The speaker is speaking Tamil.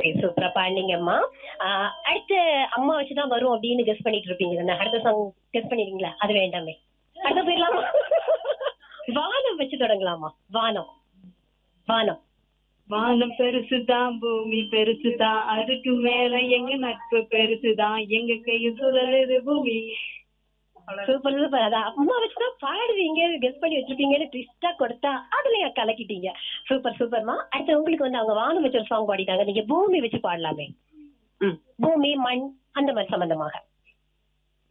ஓகே சூப்பரா பாடினீங்கம்மா ஆஹ் அடுத்து அம்மா வச்சுதான் வரும் அப்படின்னு கெஸ் பண்ணிட்டு இருப்பீங்க தானே அடுத்த சாங் கெஸ் பண்ணிடுங்களா அது வேண்டாமே அடுத்த போயிடலாமா வானம் வச்சு தொடங்கலாமா வானம் வானம் வானம் பெருசுதான் பூமி பெருசுதான் அதுக்கு மேல எங்க நட்பு பெருசுதான் எங்க கையில் சுழலுது பூமி சூப்பர் சூப்பர் அதான் அம்மா வச்சுதான் பாடுவீங்க கெஸ் பண்ணி வச்சிருப்பீங்கன்னு ட்விஸ்டா கொடுத்தா அதுல கலக்கிட்டீங்க சூப்பர் சூப்பர்மா அடுத்து உங்களுக்கு வந்து அவங்க வானம் வச்சு ஒரு சாங் பாடிட்டாங்க நீங்க பூமி வச்சு பாடலாமே ம் பூமி மண் அந்த மாதிரி சம்பந்தமாக